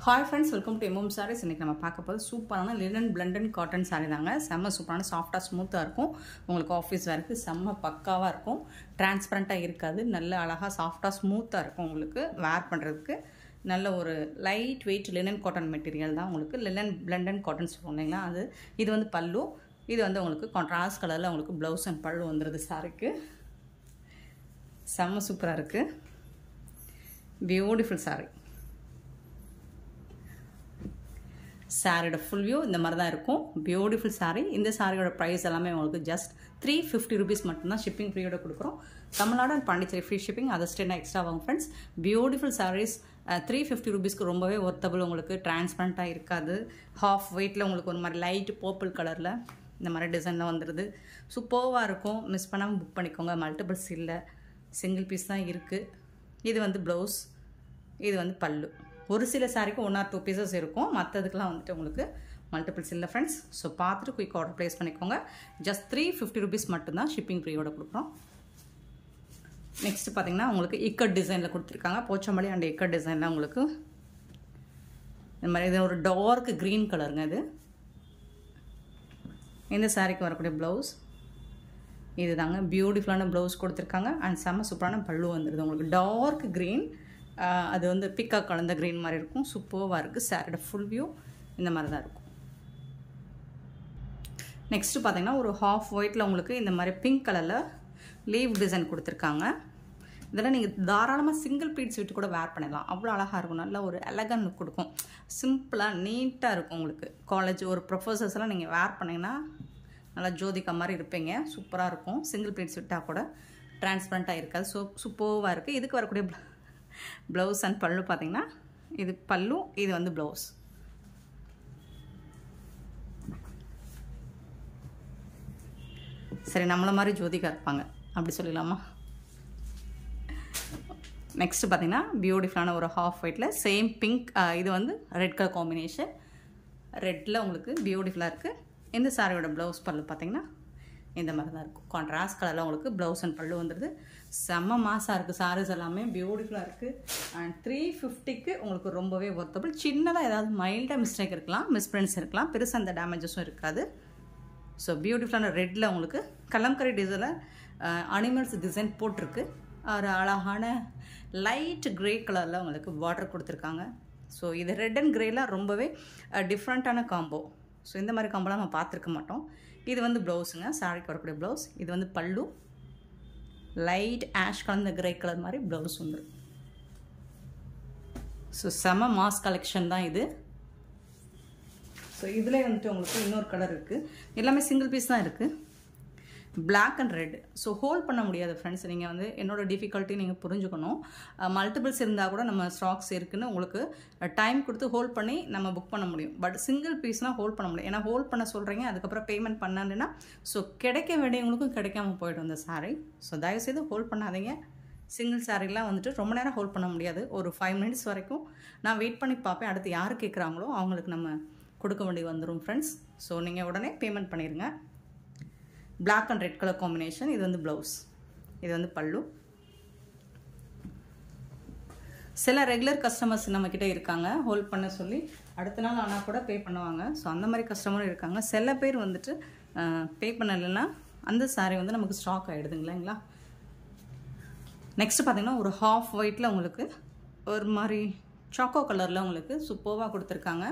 hi friends welcome to MM sarees இன்றைக்கி நம்ம பார்க்க போது சூப்பரான லினன் பிளண்டன் காட்டன் சாரீ தாங்க செம்ம சூப்பரான சாஃப்டாக ஸ்மூத்தாக இருக்கும் உங்களுக்கு ஆஃபீஸ் வேருக்கு செம்ம பக்காவாக இருக்கும் டிரான்ஸ்பரண்ட்டாக இருக்காது நல்ல அழகாக சாஃப்டாக ஸ்மூத்தாக இருக்கும் உங்களுக்கு வேர் பண்ணுறதுக்கு நல்ல ஒரு light weight linen cotton material தான் உங்களுக்கு லினன் பிளண்டன் காட்டன் சொல்லுவோம் இல்லைங்களா அது இது வந்து பல்லு இது வந்து உங்களுக்கு கான்ட்ராஸ்ட் கலரில் உங்களுக்கு ப்ளவுஸ் அண்ட் பல்லு வந்துடுது சாரிக்கு செம்ம சூப்பராக இருக்குது பியூட்டிஃபுல் சாரீ சாரியோட ஃபுல் வியூ இந்த மாதிரி தான் இருக்கும் பியூட்டிஃபுல் சாரீ இந்த சாரியோட ப்ரைஸ் எல்லாமே உங்களுக்கு ஜஸ்ட் த்ரீ ஃபிஃப்டி ருபீஸ் மட்டும்தான் ஷிப்பிங் ஃப்ரீயோட கொடுக்குறோம் Tamil Nadu and Pondicherry free shipping அதை ஸ்டேட் எக்ஸ்ட்ரா வாங்க friends beautiful sarees three fifty ருபீஸ்க்கு ரொம்பவே ஒர்த்தபிள் உங்களுக்கு டிரான்ஸ்பரண்ட்டாக இருக்காது ஹாஃப் வெயிட்டில் உங்களுக்கு ஒரு மாதிரி லைட் பர்பிள் கலரில் இந்த மாதிரி டிசைனில் வந்துடுது சூப்பர்வாக இருக்கும் மிஸ் பண்ணாமல் புக் பண்ணிக்கோங்க மல்டிபிள்ஸ் இல்லை சிங்கிள் பீஸ் தான் இருக்குது இது வந்து ப்ளவுஸ் இது வந்து பல்லு ஒரு சில சாரிக்கு ஒன் ஆர் டூ பீசஸ் இருக்கும் மற்றதுக்கெலாம் வந்துட்டு உங்களுக்கு மல்டிபிள்ஸ் இல்லை ஃப்ரெண்ட்ஸ் ஸோ பார்த்துட்டு குயிக் ஆர்டர் ப்ளேஸ் பண்ணிக்கோங்க ஜஸ்ட் த்ரீ ஃபிஃப்டி ருபீஸ் மட்டும்தான் ஷிப்பிங் ஃப்ரீயோட கொடுக்குறோம் நெக்ஸ்ட் பார்த்தீங்கன்னா உங்களுக்கு இக்கட் டிசைனில் கொடுத்துருக்காங்க போச்சம்பள்ளி அண்ட் இக்கட் டிசைனில் உங்களுக்கு இந்த மாதிரி இது ஒரு டார்க் க்ரீன் கலருங்க இது இந்த சாரிக்கு வரக்கூடிய ப்ளவுஸ் இது தாங்க பியூட்டிஃபுல்லான ப்ளவுஸ் கொடுத்துருக்காங்க அண்ட் செம்ம சூப்பரான பல்லு வந்துடுது உங்களுக்கு டார்க் க்ரீன் அது வந்து பிக்கா கலந்த க்ரீன் மாதிரி இருக்கும் சூப்பர்வாக இருக்குது சாரியோட ஃபுல் வியூ இந்த மாதிரி தான் இருக்கும் நெக்ஸ்ட்டு பார்த்தீங்கன்னா ஒரு ஹாஃப் ஒயிட்டில் உங்களுக்கு இந்த மாதிரி பிங்க் கலரில் லீவ் டிசைன் கொடுத்துருக்காங்க இதெல்லாம் நீங்கள் தாராளமாக சிங்கிள் பீட்ஸ் விட்டு கூட வேர் பண்ணிடலாம் அவ்வளோ அழகாக இருக்கும் நல்ல ஒரு எலகன் லுக் கொடுக்கும் சிம்பிளாக நீட்டாக இருக்கும் உங்களுக்கு காலேஜ் ஒரு ப்ரொஃபஸர்ஸ் எல்லாம் நீங்கள் வேர் பண்ணிங்கன்னா நல்லா ஜோதிகா மாதிரி இருப்பீங்க சூப்பராக இருக்கும் சிங்கிள் பீட்ஸ் விட்டால் கூட டிரான்ஸ்பரண்ட்டாக இருக்காது ஸோ சூப்பர்வாக இருக்குது இதுக்கு வரக்கூடிய ப்ளவுஸ் அண்ட் பல்லு பார்த்தீங்கன்னா இது பல்லு இது வந்து ப்ளவுஸ் சரி நம்மளை மாதிரி ஜோதிகா இருப்பாங்க அப்படி சொல்லிடலாமா நெக்ஸ்ட்டு பார்த்தீங்கன்னா பியூட்டிஃபுல்லான ஒரு ஹாஃப் ஒயிட்டில் சேம் பிங்க் இது வந்து ரெட் கலர் காம்பினேஷன் ரெட்டில் உங்களுக்கு பியூட்டிஃபுல்லாக இருக்குது இந்த சாரியோட ப்ளவுஸ் பல்லு பார்த்தீங்கன்னா இந்த மாதிரி தான் இருக்கும் கான்ட்ராஸ்ட் கலரில் உங்களுக்கு ப்ளவுஸ் அண்ட் பல்லு வந்துடுது செம்ம மாசாக இருக்குது சாரீஸ் எல்லாமே பியூட்டிஃபுல்லாக இருக்குது அண்ட் த்ரீ ஃபிஃப்டிக்கு உங்களுக்கு ரொம்பவே ஒர்த்தபிள் சின்னதாக ஏதாவது மைல்டாக மிஸ்டேக் இருக்கலாம் மிஸ்பிரிண்ட்ஸ் இருக்கலாம் பெருசாக அந்த டேமேஜஸும் இருக்காது ஸோ பியூட்டிஃபுல்லான ரெட்டில் உங்களுக்கு கலம்கரி டிசைனில் அனிமல்ஸ் டிசைன் போட்டிருக்கு ஒரு அழகான லைட் க்ரே கலரில் உங்களுக்கு வாட்டர் கொடுத்துருக்காங்க ஸோ இது ரெட் அண்ட் க்ரேலாம் ரொம்பவே டிஃப்ரெண்ட்டான காம்போ ஸோ இந்த மாதிரி காம்போலாம் நம்ம பார்த்துருக்க மாட்டோம் இது வந்து ப்ளவுஸுங்க சாரிக்கு வரக்கூடிய ப்ளவுஸ் இது வந்து பல்லு லைட் ஆஷ் கலந்த கிரே கலர் மாதிரி ப்ளவுஸ் வந்துடும் ஸோ செம மாஸ் கலெக்ஷன் தான் இது ஸோ இதில் வந்துட்டு உங்களுக்கு இன்னொரு கலர் இருக்குது எல்லாமே சிங்கிள் பீஸ் தான் இருக்குது black and red so hold பண்ண முடியாது ஃப்ரெண்ட்ஸ் நீங்கள் வந்து என்னோடய டிஃபிகல்ட்டி நீங்கள் புரிஞ்சுக்கணும் மல்டிபிள்ஸ் இருந்தால் கூட நம்ம ஸ்டாக்ஸ் இருக்குன்னு உங்களுக்கு டைம் கொடுத்து ஹோல்ட் பண்ணி நம்ம புக் பண்ண முடியும் பட் சிங்கிள் பீஸ்னால் ஹோல்ட் பண்ண முடியும் ஏன்னா ஹோல்ட் பண்ண சொல்கிறீங்க அதுக்கப்புறம் பேமெண்ட் பண்ணலன்னா ஸோ கிடைக்க வேண்டியவங்களுக்கும் கிடைக்காம போய்டும் அந்த சாரீ ஸோ தயவுசெய்து ஹோல்ட் பண்ணாதீங்க சிங்கிள் சாரீலாம் வந்துட்டு ரொம்ப நேரம் ஹோல்ட் பண்ண முடியாது ஒரு ஃபைவ் மினிட்ஸ் வரைக்கும் நான் வெயிட் பண்ணி பார்ப்பேன் அடுத்து யார் கேட்குறாங்களோ அவங்களுக்கு நம்ம கொடுக்க வேண்டி வந்துடும் ஃப்ரெண்ட்ஸ் ஸோ நீங்கள் உடனே பேமெண்ட் பண்ணிடுங்க black and red colour combination இது வந்து ப்ளவுஸ் இது வந்து பல்லு சில ரெகுலர் கஸ்டமர்ஸ் நம்மக்கிட்ட இருக்காங்க ஹோல்ட் பண்ண சொல்லி அடுத்த நாள் ஆனால் கூட பே பண்ணுவாங்க ஸோ அந்த மாதிரி கஸ்டமரும் இருக்காங்க சில பேர் வந்துட்டு பே பண்ணலைன்னா அந்த சாரீ வந்து நமக்கு ஸ்டாக் ஆகிடுதுங்களா நெக்ஸ்ட் பார்த்தீங்கன்னா ஒரு ஹாஃப் ஒயிட்டில் உங்களுக்கு ஒரு மாதிரி சாக்கோ கலரில் உங்களுக்கு சூப்பர்வாக கொடுத்துருக்காங்க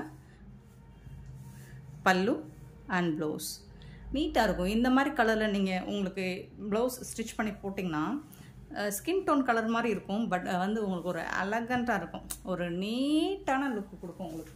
பல்லு அண்ட் ப்ளவுஸ் நீட்டாக இருக்கும் இந்த மாதிரி கலரில் நீங்கள் உங்களுக்கு ப்ளவுஸ் ஸ்டிச் பண்ணி போட்டிங்கன்னா ஸ்கின் டோன் கலர் மாதிரி இருக்கும் பட் வந்து உங்களுக்கு ஒரு அலகண்ட்டாக இருக்கும் ஒரு நீட்டான லுக்கு கொடுக்கும் உங்களுக்கு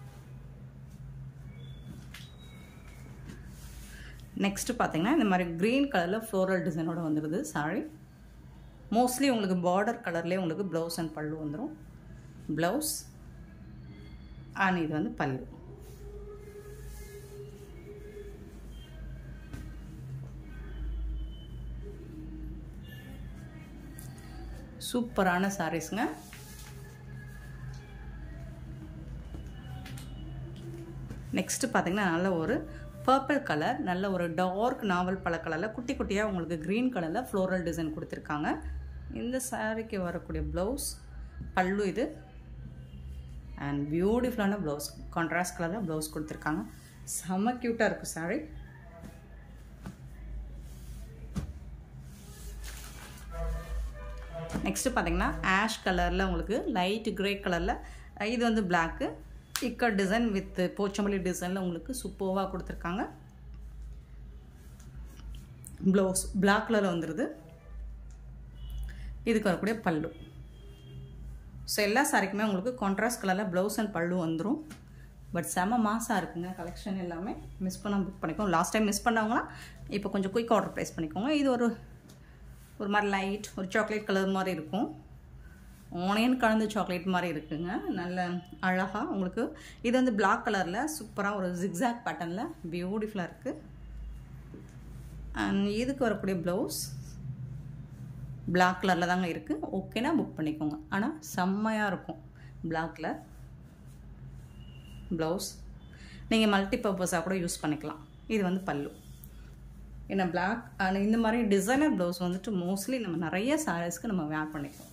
நெக்ஸ்ட்டு பார்த்தீங்கன்னா இந்த மாதிரி க்ரீன் கலரில் ஃப்ளோரல் டிசைனோட வந்துடுது சாரி மோஸ்ட்லி உங்களுக்கு பார்டர் கலர்லேயே உங்களுக்கு ப்ளவுஸ் அண்ட் பல்லு வந்துடும் ப்ளவுஸ் அண்ட் இது வந்து பல்லு சூப்பரான சாரீஸுங்க நெக்ஸ்ட்டு பார்த்தீங்கன்னா நல்ல ஒரு பர்பிள் கலர் நல்ல ஒரு டார்க் நாவல் பல கலரில் குட்டி குட்டியாக உங்களுக்கு க்ரீன் கலரில் ஃப்ளோரல் டிசைன் கொடுத்துருக்காங்க இந்த சாரீக்கு வரக்கூடிய ப்ளவுஸ் பல்லு இது அண்ட் பியூட்டிஃபுல்லான ப்ளவுஸ் கான்ட்ராஸ்ட் கலரில் ப்ளவுஸ் கொடுத்துருக்காங்க செம்ம க்யூட்டாக இருக்கும் சாரி நெக்ஸ்ட்டு பார்த்தீங்கன்னா ஆஷ் கலரில் உங்களுக்கு லைட் கிரே கலரில் இது வந்து black ikat design with Pochampally டிசைனில் உங்களுக்கு சூப்பர்வாக கொடுத்துருக்காங்க ப்ளவுஸ் பிளாக் கலரில் வந்துடுது இதுக்கு வரக்கூடிய பல்லு ஸோ எல்லா சாரிக்குமே உங்களுக்கு கான்ட்ராஸ்ட் கலரில் ப்ளவுஸ் அண்ட் பல்லு வந்துடும் பட் செம மாசாக இருக்குங்க கலெக்ஷன் எல்லாமே மிஸ் பண்ண புக் பண்ணிக்கோங்க லாஸ்ட் டைம் மிஸ் பண்ணவங்களாம் இப்போ கொஞ்சம் குயிக் ஆர்டர் ப்ளேஸ் பண்ணிக்கோங்க இது ஒரு ஒரு மாதிரி லைட் ஒரு சாக்லேட் கலர் மாதிரி இருக்கும் ஆனியன் கலந்து சாக்லேட் மாதிரி இருக்குங்க நல்ல அழகாக உங்களுக்கு இது வந்து பிளாக் கலரில் சூப்பராக ஒரு ஜிக்ஸாக் பேட்டர்னில் பியூட்டிஃபுல்லாக இருக்குது அண்ட் இதுக்கு வரக்கூடிய ப்ளவுஸ் பிளாக் கலரில் தாங்க இருக்குது ஓகேனா புக் பண்ணிக்கோங்க ஆனால் செம்மையாக இருக்கும் பிளாக்கில் ப்ளவுஸ் நீங்கள் மல்டி பர்பஸாக கூட யூஸ் பண்ணிக்கலாம் இது வந்து பல்லு ஏன்னா பிளாக் அண்ட் இந்த மாதிரி டிசைனர் ப்ளவுஸ் வந்துட்டு மோஸ்ட்லி நம்ம நிறைய சாரீஸ்க்கு நம்ம வேர் பண்ணிக்கலாம்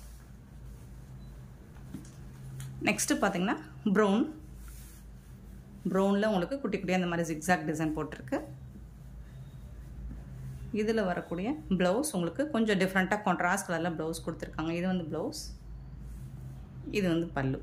நெக்ஸ்ட்டு பார்த்தீங்கன்னா ப்ரௌன் ப்ரௌனில் உங்களுக்கு குட்டி குட்டியாக அந்த மாதிரி ஜிக்ஸாக் டிசைன் போட்டிருக்கு இதில் வரக்கூடிய ப்ளவுஸ் உங்களுக்கு கொஞ்சம் டிஃப்ரெண்ட்டாக கான்ட்ராஸ்ட் கலரில் ப்ளவுஸ் கொடுத்துருக்காங்க இது வந்து ப்ளவுஸ் இது வந்து பல்லு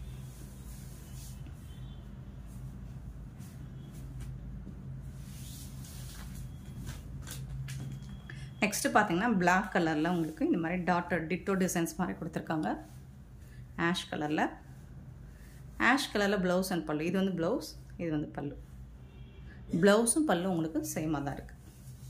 நெக்ஸ்ட்டு பார்த்தீங்கன்னா பிளாக் கலரில் உங்களுக்கு இந்த மாதிரி டாட்டர் டிட்டோ டிசைன்ஸ் மாதிரி கொடுத்துருக்காங்க ஆஷ் கலரில் ஆஷ் கலரில் ப்ளவுஸ் அண்ட் பல்லு இது வந்து ப்ளவுஸ் இது வந்து பல்லு ப்ளவுஸும் பல்லும் உங்களுக்கு சேமாக தான் இருக்குது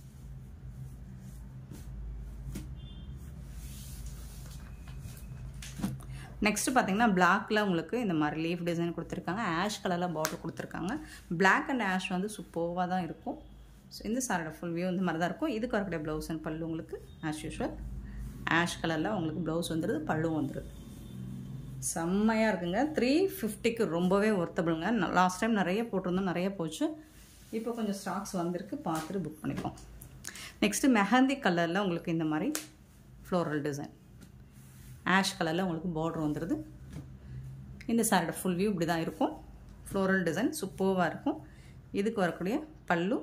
நெக்ஸ்ட்டு பார்த்தீங்கன்னா பிளாக்கில் உங்களுக்கு இந்த மாதிரி லீஃப் டிசைன் கொடுத்துருக்காங்க ஆஷ் கலரில் பார்டர் கொடுத்துருக்காங்க பிளாக் அண்ட் ஆஷ் வந்து சூப்பர்வாக தான் இருக்கும் ஸோ இந்த சாரோட ஃபுல் வியூ இந்த மாதிரி தான் இருக்கும் இதுக்கு வரக்கூடிய ப்ளவுஸ் அண்ட் பல்லு உங்களுக்கு ஆஸ் யூஷுவல் ஆஷ் கலரில் உங்களுக்கு ப்ளவுஸ் வந்துடுது பல்லும் வந்துடுது செம்மையாக இருக்குங்க த்ரீ ஃபிஃப்டிக்கு ரொம்பவே ஒர்த்தபிளுங்க லாஸ்ட் டைம் நிறைய போட்டிருந்தோம் நிறைய போச்சு இப்போ கொஞ்சம் ஸ்டாக்ஸ் வந்திருக்கு பார்த்துட்டு புக் பண்ணிப்போம் நெக்ஸ்ட்டு மெஹந்தி கலரில் உங்களுக்கு இந்த மாதிரி ஃப்ளோரல் டிசைன் ஆஷ் கலரில் உங்களுக்கு பார்டர் வந்துடுது இந்த சாரோட ஃபுல் வியூ இப்படி தான் இருக்கும் ஃப்ளோரல் டிசைன் சூப்பர்வாக இருக்கும் இதுக்கு வரக்கூடிய பல்லு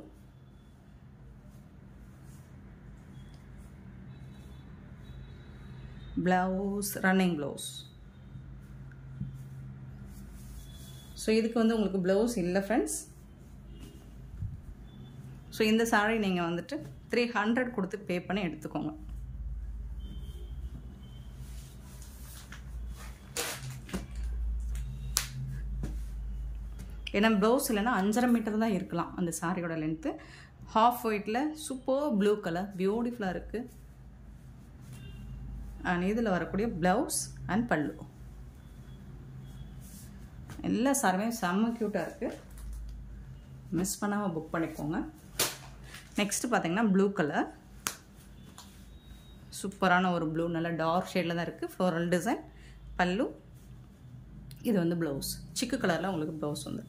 ப்ளவுஸ் ரன்னிங் ப்ளவுஸ் ஸோ இதுக்கு வந்து உங்களுக்கு ப்ளவுஸ் இல்லை ஃப்ரெண்ட்ஸ் ஸோ இந்த சாரீ நீங்கள் வந்துட்டு த்ரீ ஹண்ட்ரட் கொடுத்து பே பண்ணி எடுத்துக்கோங்க ஏன்னா ப்ளவுஸ் இல்லைன்னா அஞ்சரை மீட்டர் தான் இருக்கலாம் அந்த சாரியோட லென்த்து ஹாஃப் ஒயிட்டில் சூப்பர் ப்ளூ கலர் பியூட்டிஃபுல்லாக இருக்குது அண்ட் இதில் வரக்கூடிய ப்ளவுஸ் அண்ட் பல்லு எல்லா சாருமே செம்ம க்யூட்டாக இருக்குது மிஸ் பண்ணாமல் புக் பண்ணிக்கோங்க நெக்ஸ்ட்டு பார்த்தீங்கன்னா ப்ளூ கலர் சூப்பரான ஒரு ப்ளூ நல்ல டார்க் ஷேடில் தான் இருக்குது ஃப்ளோரல் டிசைன் பல்லு இது வந்து ப்ளவுஸ் சிக்கு கலரில் உங்களுக்கு ப்ளவுஸ் வந்து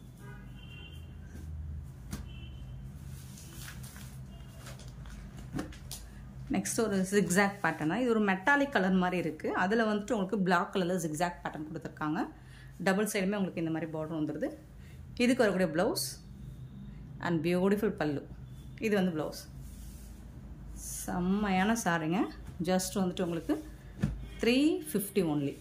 நெக்ஸ்ட் ஒரு ஜிக்ஸாக் பேட்டர்னா இது ஒரு மெட்டாலிக் கலர் மாதிரி இருக்குது அதில் வந்துட்டு உங்களுக்கு பிளாக் கலரில் ஜிக்ஸாக் பேட்டர்ன் கொடுத்துருக்காங்க டபுள் சைடுமே உங்களுக்கு இந்த மாதிரி பார்டர் வந்துடுது இதுக்கு வரக்கூடிய ப்ளவுஸ் அண்ட் பியூட்டிஃபுல் பல்லு இது வந்து ப்ளவுஸ் செம்மையான சாரிங்க ஜஸ்ட் வந்துட்டு உங்களுக்கு த்ரீ ஃபிஃப்டி ஒன்லி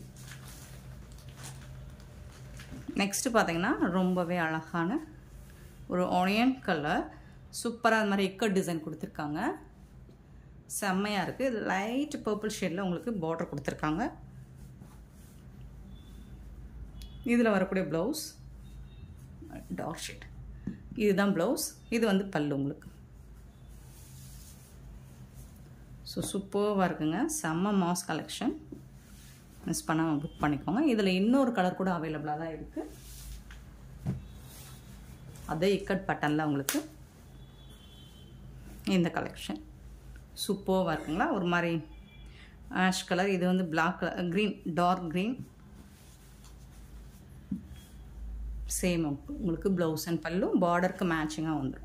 நெக்ஸ்ட்டு பார்த்தீங்கன்னா ரொம்பவே அழகான ஒரு ஆனியன் கலர் சூப்பராக அது மாதிரி இக்கட் டிசைன் கொடுத்துருக்காங்க செம்மையாக இருக்குது இது லைட் பர்பிள் ஷேடில் உங்களுக்கு பார்டர் கொடுத்துருக்காங்க இதில் வரக்கூடிய ப்ளவுஸ் டார்க் ஷேட் இதுதான் ப்ளவுஸ் இது வந்து பல்லு உங்களுக்கு ஸோ சூப்பர்வாக இருக்குங்க செம்ம மாஸ் கலெக்ஷன் மிஸ் பண்ணாமல் புக் பண்ணிக்கோங்க இதில் இன்னொரு கலர் கூட அவைலபிளாக தான் இருக்குது அதே இக்கட் பட்டனில் உங்களுக்கு இந்த கலெக்ஷன் சூப்பர்வாக இருக்குங்களா ஒரு மாதிரி ஆஷ் கலர் இது வந்து black colour green dark green same உங்களுக்கு ப்ளவுஸ் அண்ட் பல்லு பார்டருக்கு மேட்சிங்காக வந்துடும்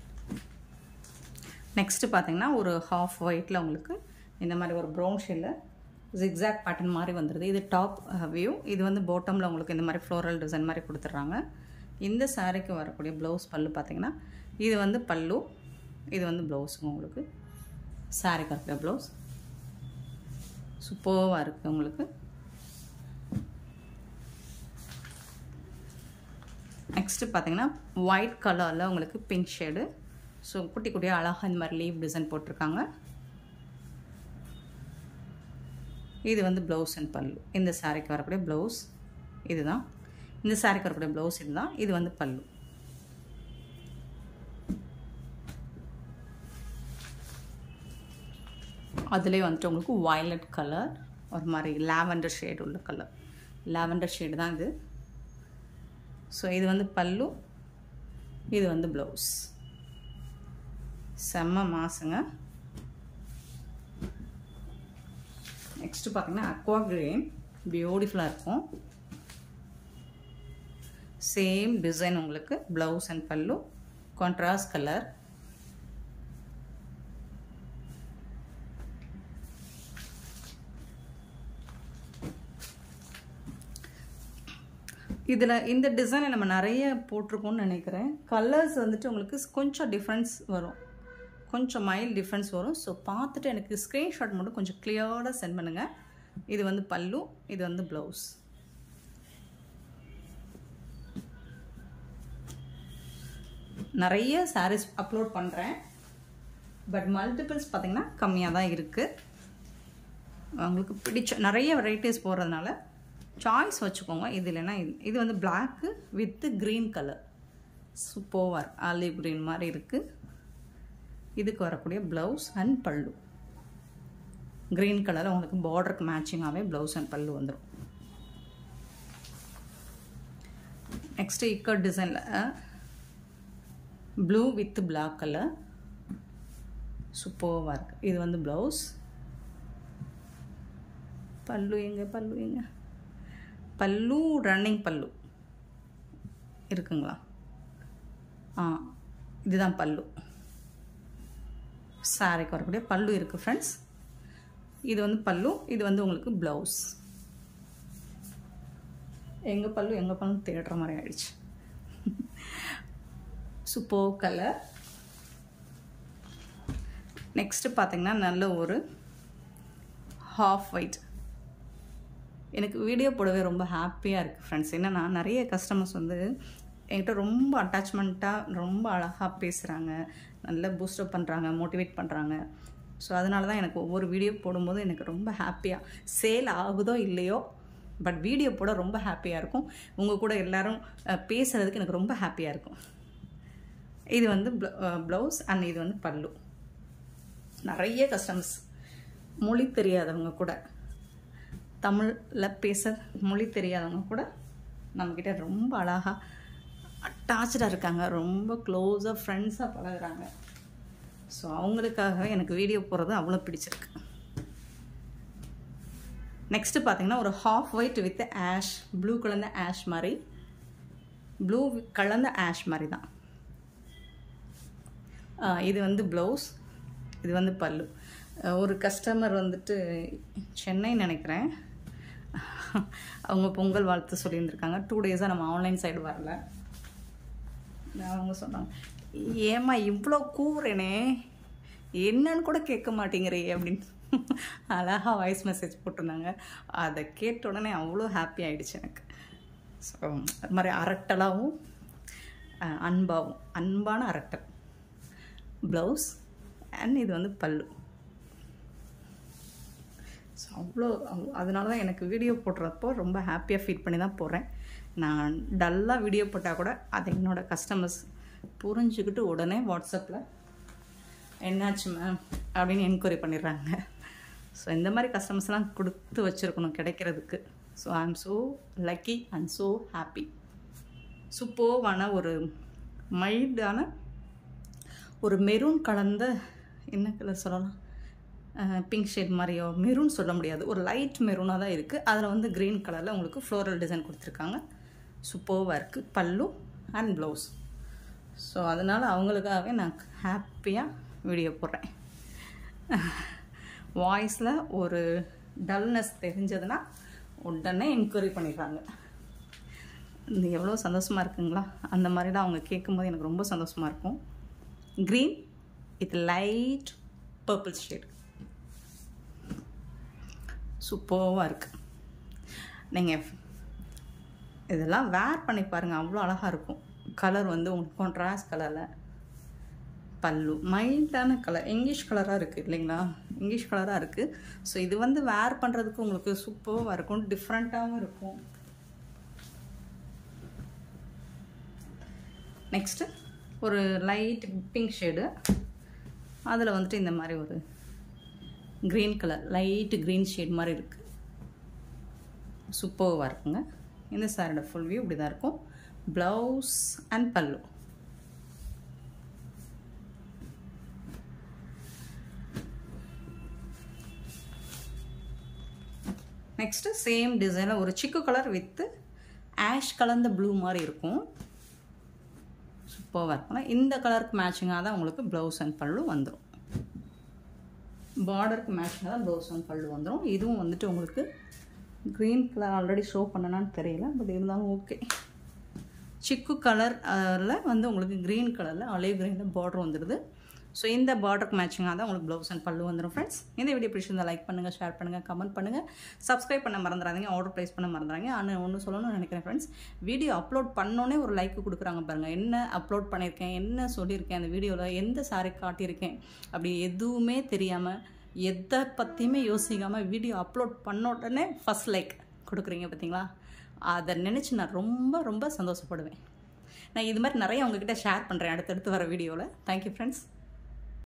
நெக்ஸ்ட்டு பார்த்தீங்கன்னா ஒரு ஹாஃப் ஒயிட்டில் உங்களுக்கு இந்த மாதிரி ஒரு ப்ரௌன் ஷேடில் ஜிக்ஸாக் பேட்டர்ன் மாதிரி வந்துடுது இது டாப் வியூ இது வந்து பாட்டமில் உங்களுக்கு இந்த மாதிரி ஃப்ளோரல் டிசைன் மாதிரி கொடுத்துட்றாங்க இந்த சாரீக்கு வரக்கூடிய ப்ளவுஸ் பல்லு பார்த்தீங்கன்னா இது வந்து பல்லு இது வந்து ப்ளவுஸுங்க உங்களுக்கு சாரீக்கு இருக்கிற ப்ளவுஸ் சூப்பர்வாக இருக்குது உங்களுக்கு நெக்ஸ்ட்டு பார்த்தீங்கன்னா ஒயிட் கலரில் உங்களுக்கு பிங்க் ஷேடு ஸோ குட்டி குட்டியாக அழகாக இந்த மாதிரி லீவ் டிசைன் போட்டிருக்காங்க இது வந்து ப்ளவுஸ் அண்ட் பல்லு இந்த சாரீக்கு வரக்கூடிய ப்ளவுஸ் இதுதான் இந்த சாரீக்கு வரக்கூடிய ப்ளவுஸ் இதுதான் இது வந்து பல்லு அதுலேயே வந்துட்டு உங்களுக்கு வயலட் கலர் ஒரு மாதிரி லாவெண்டர் ஷேட் உள்ள கலர் லாவெண்டர் ஷேடு தான் இது ஸோ இது வந்து பல்லு இது வந்து ப்ளவுஸ் செம்ம மாசுங்க நெக்ஸ்ட்டு பார்த்தீங்கன்னா அக்வா கிரீன் பியூட்டிஃபுல்லாக இருக்கும் சேம் டிசைன் உங்களுக்கு blouse and pallu contrast colour இதில் இந்த டிசைனை நம்ம நிறைய போட்டிருக்கோம்னு நினைக்கிறேன் கலர்ஸ் வந்துட்டு உங்களுக்கு கொஞ்சம் டிஃப்ரென்ஸ் வரும் கொஞ்சம் மைல்ட் டிஃப்ரென்ஸ் வரும் ஸோ பார்த்துட்டு எனக்கு ஸ்க்ரீன்ஷாட் மட்டும் கொஞ்சம் கிளியராக சென்ட் பண்ணுங்கள் இது வந்து பல்லு இது வந்து ப்ளவுஸ் நிறைய சாரீஸ் அப்லோட் பண்ணுறேன் பட் மல்டிபிள்ஸ் பார்த்திங்கன்னா கம்மியாக தான் இருக்குது உங்களுக்கு பிடிச்ச நிறைய வெரைட்டிஸ் போடுறதுனால சாய்ஸ் வச்சுக்கோங்க இது இல்லைன்னா இது இது வந்து பிளாக்கு வித்து க்ரீன் கலர் சூப்போவர் ஆலிவ் க்ரீன் மாதிரி இருக்குது இதுக்கு வரக்கூடிய ப்ளவுஸ் அண்ட் பல்லு க்ரீன் கலரில் உங்களுக்கு பார்டருக்கு மேட்சிங்காகவே ப்ளவுஸ் அண்ட் பல்லு வந்துடும் நெக்ஸ்ட்டு இக்கட் டிசைனில் ப்ளூ வித் பிளாக் கலர் சூப்பர்வாக இருக்குது இது வந்து ப்ளவுஸ் பல்லு எங்க பல்லு எங்க பல்லு ரன்னிங் பல்லு இருக்குங்களா ஆ இதுதான் பல்லு சாரிக்கு வரக்கூடிய பல்லு இருக்குது ஃப்ரெண்ட்ஸ் இது வந்து பல்லு இது வந்து உங்களுக்கு ப்ளவுஸ் எங்கள் பல்லு எங்கள் பல்லு தேடுற மாதிரி ஆயிடுச்சு சூப்போ கலர் நெக்ஸ்ட்டு பார்த்தீங்கன்னா நல்ல ஒரு ஹாஃப் ஒயிட் எனக்கு வீடியோ போடவே ரொம்ப ஹாப்பியாக இருக்குது ஃப்ரெண்ட்ஸ் என்னென்னா நிறைய கஸ்டமர்ஸ் வந்து என்கிட்ட ரொம்ப அட்டாச்மெண்ட்டாக ரொம்ப அழகாக பேசுகிறாங்க நல்லா பூஸ்டப் பண்ணுறாங்க மோட்டிவேட் பண்ணுறாங்க ஸோ அதனால தான் எனக்கு ஒவ்வொரு வீடியோ போடும்போது எனக்கு ரொம்ப ஹாப்பியாக சேல் ஆகுதோ இல்லையோ பட் வீடியோ போட ரொம்ப ஹாப்பியாக இருக்கும் உங்கள் கூட எல்லோரும் பேசுகிறதுக்கு எனக்கு ரொம்ப ஹாப்பியாக இருக்கும் இது வந்து ப்ளவுஸ் அண்ட் இது வந்து பல்லு நிறைய கஸ்டமர்ஸ் மொழி தெரியாதவங்க கூட தமிழில் பேச மொழி தெரியாதவங்க கூட நம்மக்கிட்ட ரொம்ப அழகாக அட்டாச்சாக இருக்காங்க ரொம்ப க்ளோஸாக ஃப்ரெண்ட்ஸாக பழகுறாங்க ஸோ அவங்களுக்காகவே எனக்கு வீடியோ போடுறது அவ்வளோ பிடிச்சிருக்கு நெக்ஸ்ட்டு பார்த்தீங்கன்னா ஒரு half white with ash blue கலந்த ஆஷ் மாதிரி ப்ளூ கலந்த ஆஷ் மாதிரி தான் இது வந்து ப்ளவுஸ் இது வந்து பல்லு ஒரு கஸ்டமர் வந்துட்டு சென்னை நினைக்கிறேன் அவங்க பொங்கல் வாழ்த்து சொல்லியிருந்திருக்காங்க டூ டேஸாக நம்ம ஆன்லைன் சைடு வரல அவங்க சொன்னாங்க ஏம்மா இவ்வளோ கூவுறேனே என்னன்னு கூட கேட்க மாட்டேங்கிறே அப்படின்னு அழகாக வாய்ஸ் மெசேஜ் போட்டிருந்தாங்க அதை கேட்ட உடனே அவ்வளோ ஹாப்பி ஆகிடுச்சு எனக்கு ஸோ அது மாதிரி அரட்டலாகவும் அன்பாகவும் அன்பான அரட்டல் ப்ளவுஸ் அண்ட் இது வந்து பல்லு ஸோ அவ்வளோ அதனால தான் எனக்கு வீடியோ போடுறப்போ ரொம்ப ஹாப்பியாக ஃபீல் பண்ணி தான் போடுறேன் நான் டல்லாக வீடியோ போட்டால் கூட அதை என்னோடய கஸ்டமர்ஸ் புரிஞ்சுக்கிட்டு உடனே வாட்ஸ்அப்பில் என்னாச்சு மேம் அப்படின்னு என்கொயரி பண்ணிடுறாங்க ஸோ இந்த மாதிரி கஸ்டமர்ஸ்லாம் கொடுத்து வச்சுருக்கணும் கிடைக்கிறதுக்கு so I am so lucky and so happy சூப்பர்வான ஒரு மைல்டான ஒரு மெரூன் கலந்த என்ன கலர் சொல்லலாம் பிங்க் ஷேட் மாதிரியோ மெரூன் சொல்ல முடியாது ஒரு லைட் மெரூனாக தான் இருக்குது அதில் வந்து க்ரீன் கலரில் உங்களுக்கு ஃப்ளோரல் டிசைன் கொடுத்துருக்காங்க சூப்பர்வாக இருக்குது பல்லு அண்ட் ப்ளவுஸ் ஸோ அதனால் அவங்களுக்காகவே நான் ஹாப்பியாக வீடியோ போடுறேன் வாய்ஸில் ஒரு டல்னஸ் தெரிஞ்சதுன்னா உடனே என்கொயரி பண்ணிடுறாங்க இது எவ்வளோ சந்தோஷமாக இருக்குங்களா அந்த மாதிரிலாம் அவங்க கேட்கும்போது எனக்கு ரொம்ப சந்தோஷமாக இருக்கும் green with light purple shade சூப்பராக இருக்குது நீங்கள் இதெல்லாம் வேர் பண்ணி பாருங்கள் அவ்வளோ அழகாக இருக்கும் கலர் வந்து உங்களுக்கு கான்ட்ராஸ்ட் கலரில் பல்லு மைல்டான கலர் இங்கிலீஷ் கலராக இருக்குது இல்லைங்களா இங்கிலீஷ் கலராக இருக்குது ஸோ இது வந்து வேர் பண்ணுறதுக்கு உங்களுக்கு சூப்பராக இருக்கும் டிஃப்ரெண்ட்டாகவும் இருக்கும் நெக்ஸ்ட்டு ஒரு லைட் பிங்க் ஷேடு அதில் வந்துட்டு இந்த மாதிரி ஒரு green colour light green shade மாதிரி இருக்குது சூப்பராக இருக்குங்க இந்த சாரோட ஃபுல் வியூ இப்படி தான் இருக்கும் blouse and pallu next same டிசைனில் ஒரு சிக்கு கலர் வித்து ஆஷ் கலந்த ப்ளூ மாதிரி இருக்கும் சூப்பராக இருக்கும் இந்த கலருக்கு மேட்சிங்காக தான் உங்களுக்கு ப்ளவுஸ் அண்ட் பல்லு வந்துடும் பார்டருக்கு மேட்சிங்காக தான் ப்ளவுஸ் அண்ட் பல்லு வந்துடும் இதுவும் வந்துட்டு உங்களுக்கு க்ரீன் கலர் ஆல்ரெடி ஷோ பண்ணனான்னு தெரியல பட் இருந்தாலும் ஓகே சிக்கு கலரில் வந்து உங்களுக்கு க்ரீன் கலரில் அலைவ் க்ரீனில் பார்டர் வந்துடுது ஸோ இந்த பார்டருக்கு மேட்சிங்காக தான் உங்களுக்கு ப்ளவுஸ் அண்ட் பல்லு வந்துடும் ஃப்ரெண்ட்ஸ் இந்த வீடியோ பிடிச்சிருந்தா லைக் பண்ணுங்கள் ஷேர் பண்ணுங்கள் கமெண்ட் பண்ணுங்கள் சப்ஸ்கிரைப் பண்ண மறந்துடாதீங்க ஆர்டர் ப்ளேஸ் பண்ண மறந்துடாங்க ஆனால் ஒன்று சொல்லணும்னு நினைக்கிறேன் ஃப்ரெண்ட்ஸ் வீடியோ அப்லோட் பண்ணோன்னே ஒரு லைக் கொடுக்குறாங்க பாருங்கள் என்ன அப்லோட் பண்ணியிருக்கேன் என்ன சொல்லியிருக்கேன் அந்த வீடியோவில் எந்த சாரி காட்டியிருக்கேன் அப்படி எதுவுமே தெரியாமல் எதை பற்றியுமே யோசிக்காமல் வீடியோ அப்லோட் பண்ண உடனே ஃபஸ்ட் லைக் கொடுக்குறீங்க பார்த்தீங்களா அதை நினச்சி நான் ரொம்ப ரொம்ப சந்தோஷப்படுவேன் நான் இது மாதிரி நிறைய உங்ககிட்ட ஷேர் பண்ணுறேன் அடுத்தடுத்து வர வீடியோவில் தேங்க்யூ ஃப்ரெண்ட்ஸ்